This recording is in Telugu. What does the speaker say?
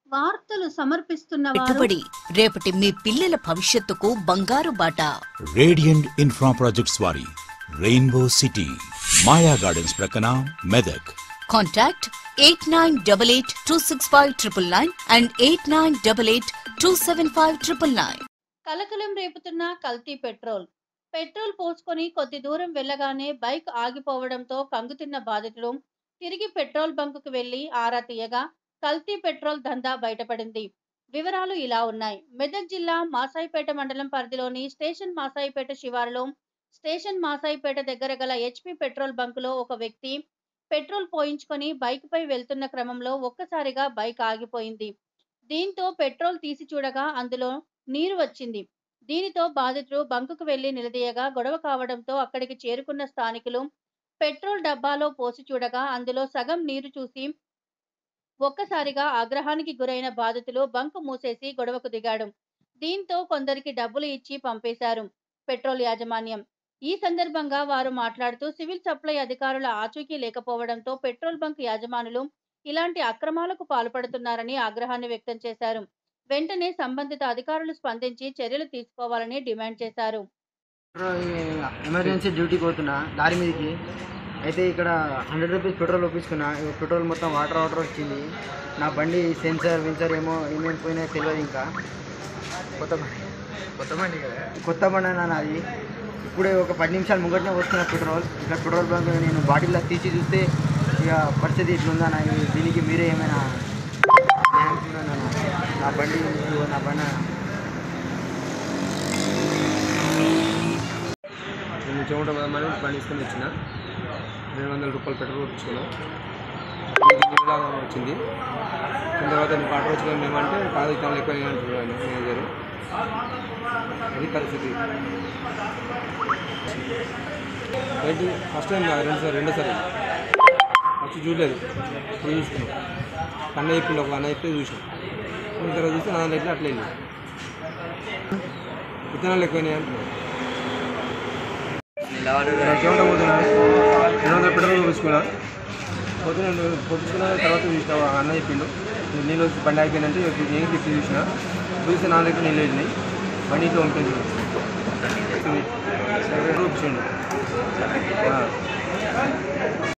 వార్తలు సమర్పిస్తున్న వారు పెట్టుబడి రేపటి మీ పిల్లల భవిష్యత్తుకు బంగారు బాట రేడియంట్ ఇన్ఫ్రా ప్రాజెక్ట్స్ వారి రెయిన్బో సిటీ మాయా గార్డెన్స్ ప్రక్కన Medak contact eight nine double eight two six five triple nine and eight nine double eight two seven five triple nine కలకలం రేపుతున్న కల్తీ పెట్రోల్ పెట్రోల్ పోసుకొని కొద్ది దూరం వెళ్ళగానే బైక్ ఆగిపోవడంతో కంగుతిన్న బాధితుడు తిరిగి పెట్రోల్ బంకుకు వెళ్లి ఆరా తీయగా కల్తీ పెట్రోల్ దందా బయటపడింది వివరాలు ఇలా ఉన్నాయి మెదక్ జిల్లా మాసాయిపేట మండలం పరిధిలోని స్టేషన్ మాసాయిపేట శివారులో స్టేషన్ మాసాయిపేట దగ్గర గల హెచ్పి పెట్రోల్ బంకులో ఒక వ్యక్తి పెట్రోల్ పోయించుకొని బైక్ పై వెళ్తున్న క్రమంలో ఒక్కసారిగా బైక్ ఆగిపోయింది దీంతో పెట్రోల్ తీసి చూడగా అందులో నీరు వచ్చింది దీనితో బాధితుడు బంకుకు వెళ్లి నిలదీయగా గొడవ కావడంతో అక్కడికి చేరుకున్న స్థానికులు పెట్రోల్ డబ్బాలో పోసి చూడగా అందులో సగం నీరు చూసి ఒక్కసారిగా ఆగ్రహానికి గురైన బాధితులు బంకు మూసేసి గొడవకు దిగాడు దీంతో కొందరికి డబ్బులు ఇచ్చి పంపేశారు పెట్రోల్ యాజమాన్యం ఈ సందర్భంగా వారు మాట్లాడుతూ సివిల్ సప్లై అధికారుల ఆచూకీ లేకపోవడంతో పెట్రోల్ బంక్ యాజమానులు ఇలాంటి అక్రమాలకు పాల్పడుతున్నారని ఆగ్రహాన్ని వ్యక్తం చేశారు వెంటనే సంబంధిత అధికారులు స్పందించి చర్యలు తీసుకోవాలని డిమాండ్ చేశారు ఎమర్జెన్సీ డ్యూటీకి పోతున్నా దారి మీదకి అయితే ఇక్కడ హండ్రెడ్ రూపీస్ పెట్రోల్ ఒప్పించుకున్నా ఇక పెట్రోల్ మొత్తం వాటర్ వాటర్ వచ్చింది నా బండి సెన్సర్ విన్సర్ ఏమో ఏమేమి పోయినాయో తెలియదు ఇంకా కొత్త బండి కొత్త బండి కదా కొత్త బండి అన్న నాది ఇప్పుడే ఒక పది నిమిషాలు ముంగటనే వస్తున్నా పెట్రోల్ ఇక్కడ పెట్రోల్ బంక్ నేను బాటిల్లో తీసి చూస్తే ఇక పరిస్థితి ఇట్లుందా నా దీనికి మీరే ఏమైనా న్యాయం చూడండి అన్న. నా బండి ఇదిగో నా బండి నేను చెమట పదమని బండి తీసుకొని వచ్చిన రెండు వందల రూపాయలు పెట్రోల్ కొట్టించుకున్నాం నీళ్ళలాగా వచ్చింది దాని తర్వాత నీకు ఆటో వచ్చిన మేమంటే కాదు ఇక్కడ ఎక్కువ అంటున్నాను మేనేజర్ అది పరిస్థితి ఏంటి ఫస్ట్ టైం కాదు రెండు సార్ రెండో సారి ఫస్ట్ చూడలేదు ఇప్పుడు చూసుకున్నాం అన్న చెప్పిండు ఒక అన్న చెప్తే చూసాం దాని తర్వాత చూస్తే నా ఎట్లా అట్లా వెళ్ళి విత్తనాలు ఎక్కువైనాయి అంటున్నాను చెమట పోతున్నా రెండు వందల పెట్రోల్ పోసుకున్నా పోతే నేను పొడుచుకున్న తర్వాత చూసిన అన్న చెప్పిండు "నువ్వు నీళ్ళు వచ్చి బండి అయిపోయిందంటే ఏం తిప్పి చూసిన చూస్తే నా దగ్గర నీళ్ళు వెళ్ళినాయి బండి ఇంట్లో ఉంటుంది చూపించిండు